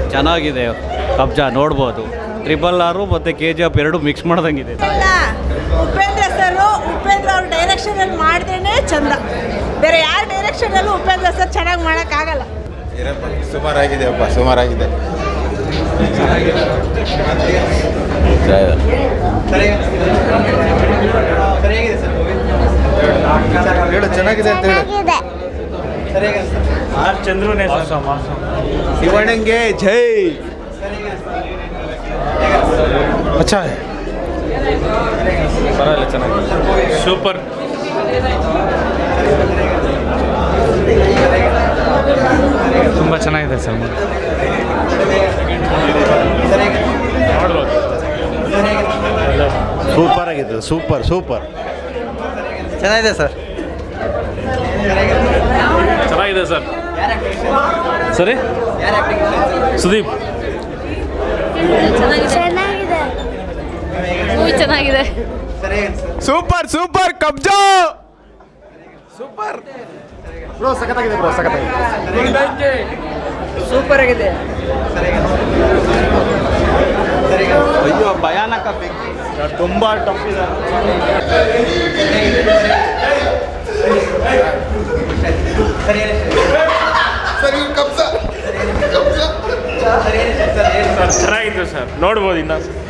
ಚೆನ್ನಾಗಿದೆ ಕಬ್ಜಾ ನೋಡ್ಬೋದು triple R ಮತ್ತು ಕೆ ಜಿ ಎಫ್ ಎರಡು ಮಿಕ್ಸ್ ಮಾಡ್ದಂಗಿದೆ ಇಲ್ಲ ಉಪೇಂದ್ರ ಸರ್ ಉಪೇಂದ್ರ ಅವ್ರ ಡೈರೆಕ್ಷನಲ್ಲಿ ಮಾಡಿದ್ರೇ ಚಂದ ಬೇರೆ ಯಾರ ಡೈರೆಕ್ಷನಲ್ಲೂ ಉಪೇಂದ್ರ ಸರ್ ಚೆನ್ನಾಗಿ ಮಾಡೋಕ್ಕಾಗಲ್ಲ ಸುಮಾರಾಗಿದೆಯಪ್ಪ ಸುಮಾರಾಗಿದೆ ಹೇಳು ಚೆನ್ನಾಗಿದೆ ಅಂತ ಹೇಳು ಆರ್ ಚಂದ್ರನೇ ಶಿವಣ್ಣಂಗೆ ಜೈ ಅಚ್ಚಾ ಪರವಾಗಿಲ್ಲ ಚೆನ್ನಾಗಿದೆ ಸೂಪರ್ ತುಂಬ ಚೆನ್ನಾಗಿದೆ ಸರ್ ನೋಡ್ಬೋದು ಸೂಪರ್ ಆಗಿದೆ ಸೂಪರ್ ಸೂಪರ್ ಚೆನ್ನಾಗಿದೆ ಸರ್ ಚೆನ್ನಾಗಿದೆ ಸರ್ ಸರಿ ಸುದೀಪ್ ಚೆನ್ನಾಗಿದೆ ಮೂವಿ ಚೆನ್ನಾಗಿದೆ ಸೂಪರ್ ಸೂಪರ್ ಕಬ್ಜಾ ಸೂಪರ್ ಆಗಿದೆ ಅಯ್ಯೋ ಭಯಾನಕ ಬೆಂಕಿ ತುಂಬ ಟಫ್ ಇದೆ ಸರ್ ಚೆನ್ನಾಗಿತ್ತು ಸರ್ ನೋಡ್ಬೋದು ಇನ್ನ